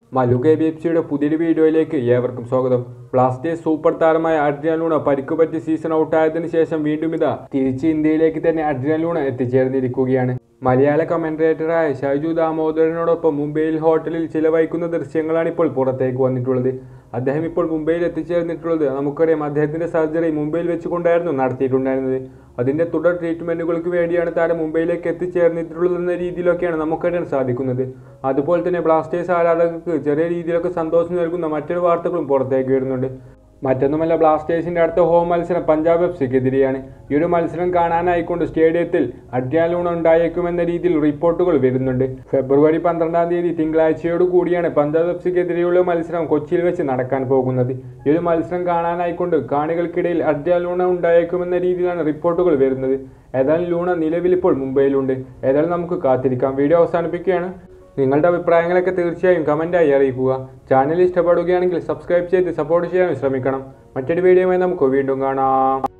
Mallu K B F സിയുടെ പുതിയൊരു വീഡിയോയിലേക്ക് ഏവർക്കും സ്വാഗതം ബ്ലാസ്റ്റേഴ്സ് സൂപ്പർ താരമായ അഡ്രിയാൻ ലൂണ പരിക്കുപറ്റി സീസൺ ഔട്ടായതിനു ശേഷം വീണ്ടും ഇതാ തിരിച്ച് ഇന്ത്യയിലേക്ക് തന്നെ അഡ്രിയാൻ ലൂണ എത്തിച്ചേർന്നിരിക്കുകയാണ് മലയാള കമന്റേറ്ററായ ഷൈജു ദാമോദരനോടൊപ്പം മുംബൈയിൽ ഹോട്ടലിൽ ചിലവഴിക്കുന്ന ദൃശ്യങ്ങളാണ് ഇപ്പോൾ പുറത്തേക്ക് വന്നിട്ടുള്ളത് അദ്ദേഹം ഇപ്പോൾ മുംബൈയിൽ എത്തിച്ചേർന്നിട്ടുള്ളത് നമുക്കറിയാം അദ്ദേഹത്തിന്റെ സർജറി മുംബൈയിൽ വെച്ചുകൊണ്ടായിരുന്നു നടത്തിയിട്ടുണ്ടായിരുന്നത് അതിന്റെ തുടർ ട്രീറ്റ്മെന്റുകൾക്ക് വേണ്ടിയാണ് താരം മുംബൈയിലേക്ക് എത്തിച്ചേർന്നിട്ടുള്ളത് എന്ന രീതിയിലൊക്കെയാണ് നമുക്കറിയാൻ സാധിക്കുന്നത് അതുപോലെ തന്നെ ബ്ലാസ്റ്റേഴ്സ് ആരാധകർക്ക് ചെറിയ രീതിയിലൊക്കെ സന്തോഷം നൽകുന്ന മറ്റൊരു വാർത്തകളും പുറത്തേക്ക് വരുന്നുണ്ട് മറ്റൊന്നുമല്ല ബ്ലാസ്റ്റേഴ്സിന്റെ അടുത്ത ഹോം മത്സരം പഞ്ചാബ് എഫ് സിക്കെതിരെയാണ് ഈ ഒരു മത്സരം കാണാനായിക്കൊണ്ട് സ്റ്റേഡിയത്തിൽ അഡ്യാലൂണ ഉണ്ടായേക്കുമെന്ന രീതിയിൽ റിപ്പോർട്ടുകൾ വരുന്നുണ്ട് ഫെബ്രുവരി പന്ത്രണ്ടാം തീയതി തിങ്കളാഴ്ചയോട് കൂടിയാണ് പഞ്ചാബ് എഫ് സിക്കെതിരെയുള്ള മത്സരം കൊച്ചിയിൽ വെച്ച് നടക്കാൻ പോകുന്നത് ഈ ഒരു മത്സരം കാണാനായിക്കൊണ്ട് കാണികൾക്കിടയിൽ അഡ്യാലൂണ ഉണ്ടായേക്കുമെന്ന രീതിയിലാണ് റിപ്പോർട്ടുകൾ വരുന്നത് ഏതായാലും ലൂണ നിലവിൽ ഇപ്പോൾ മുംബൈയിലുണ്ട് ഏതായാലും നമുക്ക് കാത്തിരിക്കാം വീഡിയോ അവസാനിപ്പിക്കുകയാണ് നിങ്ങളുടെ അഭിപ്രായങ്ങളൊക്കെ തീർച്ചയായും കമൻറ്റായി അറിയിക്കുക ചാനൽ ഇഷ്ടപ്പെടുകയാണെങ്കിൽ സബ്സ്ക്രൈബ് ചെയ്ത് സപ്പോർട്ട് ചെയ്യാൻ ശ്രമിക്കണം മറ്റൊരു വീഡിയോയുമായി നമുക്ക് വീണ്ടും കാണാം